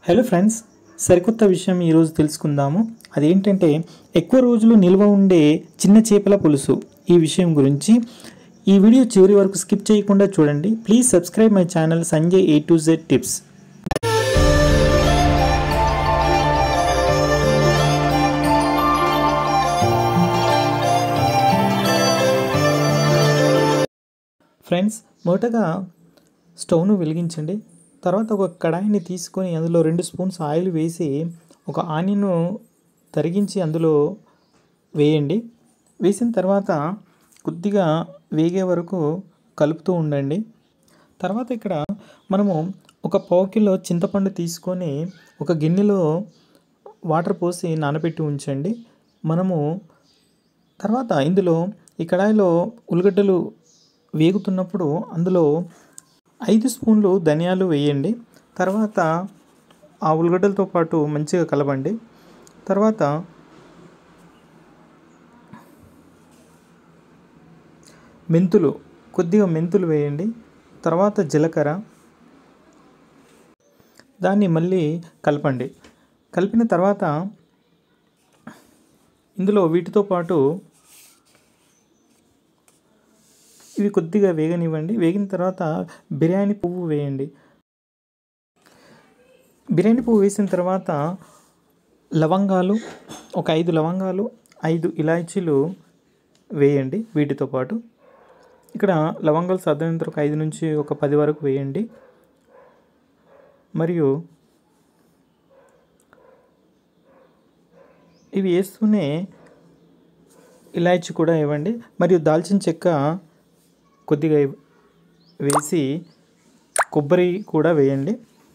hello friends సరికొత్త విషయం ఈరోజు తెలుసుకుందాము అదేంటంటే ఎక్కువ రోజులు నిల్వ ఉండే చిన్న చేపల పులుసు ఈ విషయం గురించి ఈ వీడియో చివరి వరకు స్కిప్ చేయకుండా చూడండి please subscribe my channel Sanjay A to Z tips friends మొదటగా స్టవ్ను వెలిగించండి తర్వాత ఒక కడాయిని తీసుకొని అందులో రెండు స్పూన్స్ ఆయిల్ వేసి ఒక ఆనియన్ తరిగించి అందులో వేయండి వేసిన తర్వాత కొద్దిగా వేగే వరకు కలుపుతూ ఉండండి తర్వాత ఇక్కడ మనము ఒక పావు కిలో చింతపండు తీసుకొని ఒక గిన్నెలో వాటర్ పోసి నానబెట్టి ఉంచండి మనము తర్వాత ఇందులో ఈ కడాయిలో ఉల్లిగడ్డలు వేగుతున్నప్పుడు అందులో ఐదు స్పూన్లు ధనియాలు వేయండి తర్వాత ఆ ఉల్లిగడ్డలతో పాటు మంచిగా కలపండి తర్వాత మెంతులు కొద్దిగా మెంతులు వేయండి తర్వాత జీలకర్ర దాన్ని మళ్ళీ కలపండి కలిపిన తర్వాత ఇందులో వీటితో పాటు ఇవి కొద్దిగా వేగనివ్వండి వేగిన తర్వాత బిర్యానీ పువ్వు వేయండి బిర్యానీ పువ్వు వేసిన తర్వాత లవంగాలు ఒక ఐదు లవంగాలు ఐదు ఇలాచీలు వేయండి వీటితో పాటు ఇక్కడ లవంగాలు సాధారణంగా ఒక ఐదు నుంచి ఒక పది వరకు వేయండి మరియు ఇవి వేస్తూనే ఇలాచీ కూడా ఇవ్వండి మరియు దాల్చిన చెక్క కొద్దిగా వేసి కొబ్బరి కూడా వేయండి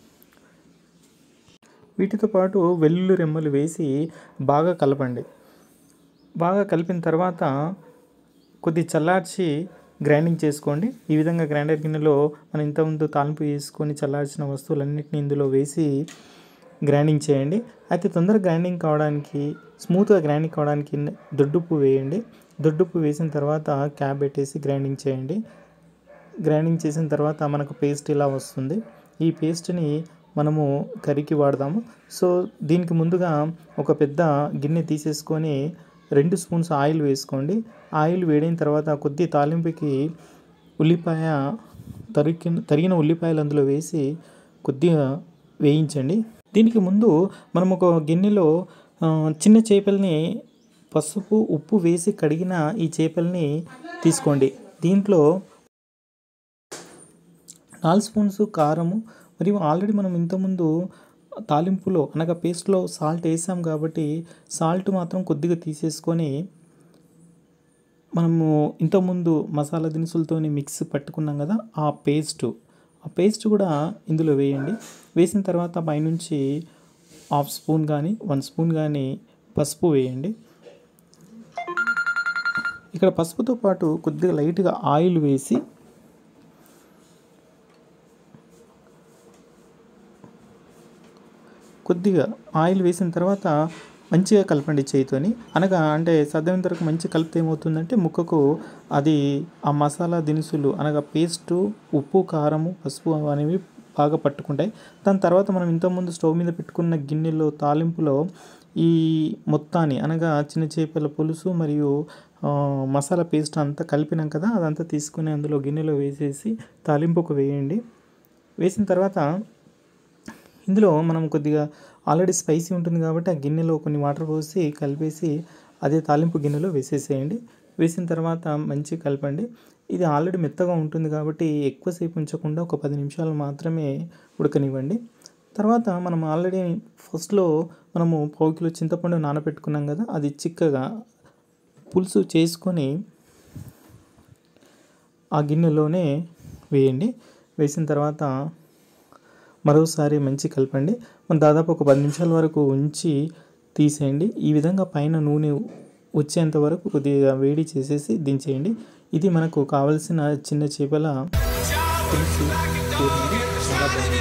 వీటితో పాటు వెల్లుల్లి రెమ్మలు వేసి బాగా కలపండి బాగా కలిపిన తర్వాత కొద్ది చల్లార్చి గ్రైండింగ్ చేసుకోండి ఈ విధంగా గ్రైండర్ గిన్నెలో మనం ఇంతకుముందు తాలింపు వేసుకొని చల్లార్చిన వస్తువులన్నింటినీ ఇందులో వేసి గ్రైండింగ్ చేయండి అయితే తొందరగా గ్రైండింగ్ కావడానికి స్మూత్గా గ్రైండింగ్ కావడానికి దొడ్డుప్పు వేయండి దొడ్డుప్పు వేసిన తర్వాత క్యాప్ పెట్టేసి గ్రైండింగ్ చేయండి గ్రైండింగ్ చేసిన తర్వాత మనకు పేస్ట్ ఇలా వస్తుంది ఈ పేస్ట్ని మనము కర్రీకి వాడదాము సో దీనికి ముందుగా ఒక పెద్ద గిన్నె తీసేసుకొని రెండు స్పూన్స్ ఆయిల్ వేసుకోండి ఆయిల్ వేడిన తర్వాత కొద్ది తాలింపుకి ఉల్లిపాయ తరిగిన తరిగిన ఉల్లిపాయలు అందులో వేసి కొద్దిగా వేయించండి దీనికి ముందు మనం ఒక గిన్నెలో చిన్న చేపల్ని పసుపు ఉప్పు వేసి కడిగిన ఈ చేపల్ని తీసుకోండి దీంట్లో నాలుగు స్పూన్స్ కారము మరియు ఆల్రెడీ మనం ఇంతకుముందు తాలింపులో అనగా పేస్ట్లో సాల్ట్ వేసాం కాబట్టి సాల్ట్ మాత్రం కొద్దిగా తీసేసుకొని మనము ఇంతకుముందు మసాలా దినుసులతో మిక్స్ పట్టుకున్నాం కదా ఆ పేస్ట్ ఆ పేస్ట్ కూడా ఇందులో వేయండి వేసిన తర్వాత పైనుంచి హాఫ్ స్పూన్ కానీ వన్ స్పూన్ కానీ పసుపు వేయండి ఇక్కడ పసుపుతో పాటు కొద్దిగా లైట్గా ఆయిల్ వేసి కొద్దిగా ఆయిల్ వేసిన తర్వాత మంచిగా కలపండి చేయితోని అనగా అంటే సాధ్యమైనంత వరకు మంచి కలిపితే ఏమవుతుందంటే ముక్కకు అది ఆ మసాలా దినుసులు అనగా పేస్టు ఉప్పు కారము పసుపు అనేవి బాగా పట్టుకుంటాయి దాని తర్వాత మనం ఇంతకుముందు స్టవ్ మీద పెట్టుకున్న గిన్నెలో తాలింపులో ఈ మొత్తాన్ని అనగా చిన్న చేపల పులుసు మరియు మసాలా పేస్ట్ అంతా కలిపినాం కదా అదంతా తీసుకుని అందులో గిన్నెలో వేసేసి తాలింపుకు వేయండి వేసిన తర్వాత ఇందులో మనం కొద్దిగా ఆల్రెడీ స్పైసీ ఉంటుంది కాబట్టి ఆ గిన్నెలో కొన్ని వాటర్ పోసి కలిపేసి అదే తాలింపు గిన్నెలో వేసేసేయండి వేసిన తర్వాత మంచిగా కలపండి ఇది ఆల్రెడీ మెత్తగా ఉంటుంది కాబట్టి ఎక్కువసేపు ఉంచకుండా ఒక పది నిమిషాలు మాత్రమే ఉడకనివ్వండి తర్వాత మనం ఆల్రెడీ ఫస్ట్లో మనము పావు కిలో చింతపండు నానబెట్టుకున్నాం కదా అది చిక్కగా పులుసు చేసుకొని ఆ గిన్నెలోనే వేయండి వేసిన తర్వాత మరోసారి మంచి కలపండి మనం దాదాపు ఒక పది నిమిషాల వరకు ఉంచి తీసేయండి ఈ విధంగా పైన నూనె వచ్చేంత వరకు కొద్దిగా వేడి చేసేసి దించేయండి ఇది మనకు కావలసిన చిన్న చేపల పులుసు చూడండి చాలా బాగుంది